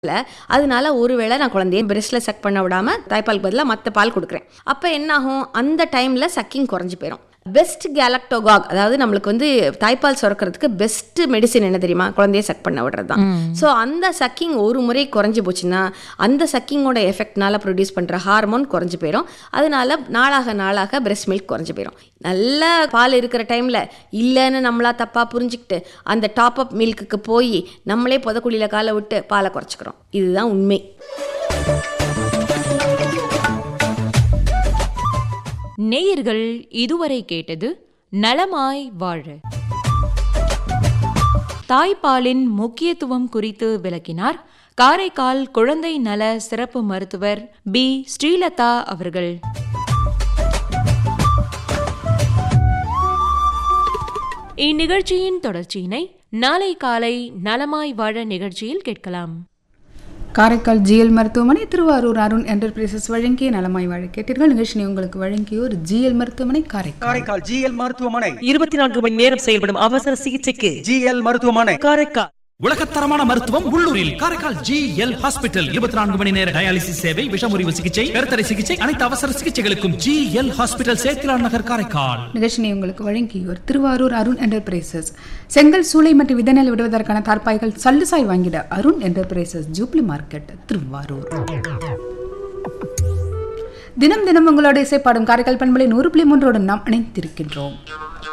இல்ல. அதனால ஒரு வேளை நான் குழந்தைய பிரெஸ்ட்ல சக் பண்ண விடாம தாய்ப்பாலுக்கு பதிலா மத்த பால் குடுக்குறேன். அப்ப என்ன ஆகும்? அந்த டைம்ல சக்கிங் குறைஞ்சு போயிரும். பெஸ்ட் கேலக்டோகாக் அதாவது நம்மளுக்கு வந்து தாய்ப்பால் சுரக்கிறதுக்கு பெஸ்ட் மெடிசின் என்ன தெரியுமா? குழந்தைய சக் பண்ண விடுறது தான். ஸோ அந்த சக்கிங் ஒரு முறை குறைஞ்சு போச்சுன்னா, அந்த சக்கிங்கோட எஃபெக்ட்னால ப்ரொடியூஸ் பண்ற ஹார்மோன் குறைஞ்சு போயிரும். அதனால நாளாக நாளாக பிரெஸ்ட் மில்க் குறைஞ்சு போயிரும். நல்ல பால் இருக்கிற டைம்ல இல்லன்னு நம்மளா தப்பா புரிஞ்சுக்கிட்டு, அந்த டாப் அப் மில்க்குக்கு போயி நம்மளே பொதக்குழியில கால விட்டு பால குறைச்சுக்கிறோம். இதுதான் உண்மை. நேயர்கள் இதுவரை கேட்டது நலமாய் வாழ தாய்ப்பாலின் முக்கியத்துவம் குறித்து விளக்கினார் காரைக்கால் குழந்தை நல சிறப்பு மருத்துவர் பி ஸ்ரீலதா அவர்கள் இந்நிகழ்ச்சியின் தொடர்ச்சியினை நாளை காலை நலமாய் வாழ நிகழ்ச்சியில் கேட்கலாம் காரைக்கால் ஜிஎல் மருத்துவமனை திருவாரூர் அருண் என்டர்பிரைசஸ் வழங்கிய நலமாய் வாழ கேட்டீர்கள் நிகழ்ச்சியை உங்களுக்கு வழங்கியோர் ஜிஎல் மருத்துவமனை காரைக்கால் காரைக்கால் ஜிஎல் மருத்துவமனை இருபத்தி நான்கு மணி நேரம் செயல்படும் அவசர சிகிச்சைக்கு ஜிஎல் மருத்துவமனை காரைக்கால் உலகத்தரமான மருத்துவம் உள்ளூரில் காரைக்கால் ஜி எல் ஹாஸ்பிட்டல் இருபத்தி நான்கு மணி நேர டயாலிசிஸ் சேவை விஷமுறிவு சிகிச்சை கருத்தடை சிகிச்சை அனைத்து அவசர சிகிச்சைகளுக்கும் G L hospital Sethilan Nagar Karaikal நிகழ்ச்சியை உங்களுக்கு வழங்கியோர் திருவாரூர் அருண் என்டர்பிரைசஸ் செங்கல் சூளை மற்றும் விதநெல் விடுவதற்கான தார்ப்பாய்கள் சல்லுசாய் வாங்கிட Arun enterprises jubilee market Thiruvarur தினம் தினம் உங்களோட இசைப்பாடும் காரைக்கால் பண்பலை நூறு புள்ளி மூன்றோடு நாம் இணைந்திருக்கின்றோம்